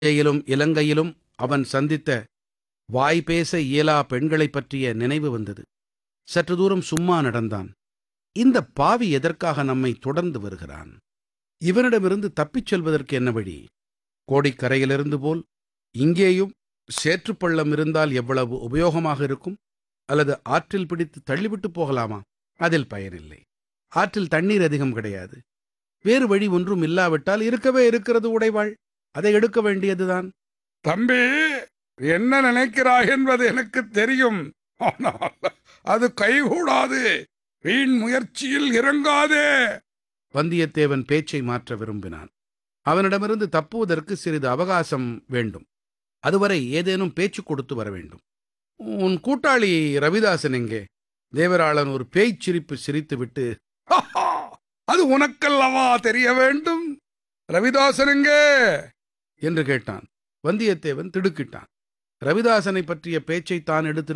இலங்கையிலும் இலங்கையிலும் அவன் சந்தித்த வாய் பேச இயலா பெண்களைப் பற்றிய நினைவு வந்தது சற்று தூரம் சும்மா நடந்தான் இந்த பாவி எதற்காக நம்மை தொடர்ந்து வருகிறான் இவனிடமிருந்து தப்பிச் செல்வதற்கு என்ன வழி கோடிக்கரையிலிருந்து போல் இங்கேயும் சேற்றுப் பள்ளம் இருந்தால் எவ்வளவு உபயோகமாக இருக்கும் அல்லது ஆற்றில் பிடித்து தள்ளிவிட்டு போகலாமா அதில் பயனில்லை ஆற்றில் தண்ணீர் அதிகம் கிடையாது வேறு வழி ஒன்றும் இல்லாவிட்டால் இருக்கவே இருக்கிறது உடைவாள் அதை எடுக்க வேண்டியதுதான் தம்பி என்ன நினைக்கிறாய் என்பது எனக்கு தெரியும் ஆனால் அது கைகூடாது வீண் முயற்சியில் இறங்காதே வந்தியத்தேவன் பேச்சை மாற்ற விரும்பினான் அவனிடமிருந்து தப்புவதற்கு சிறிது அவகாசம் வேண்டும் அதுவரை ஏதேனும் பேச்சு கொடுத்து வர வேண்டும் உன் கூட்டாளி ரவிதாசன் எங்கே தேவராளன் ஒரு பேய்ச் சிரிப்பு சிரித்துவிட்டு ஹஹா, அது உனக்கல்லவா தெரிய வேண்டும் ரவிதாசன் எங்கே என்று கேட்டான் வந்தியத்தேவன் திடுக்கிட்டான் ரவிதாசனை பற்றிய பேச்சை தான் எடுத்து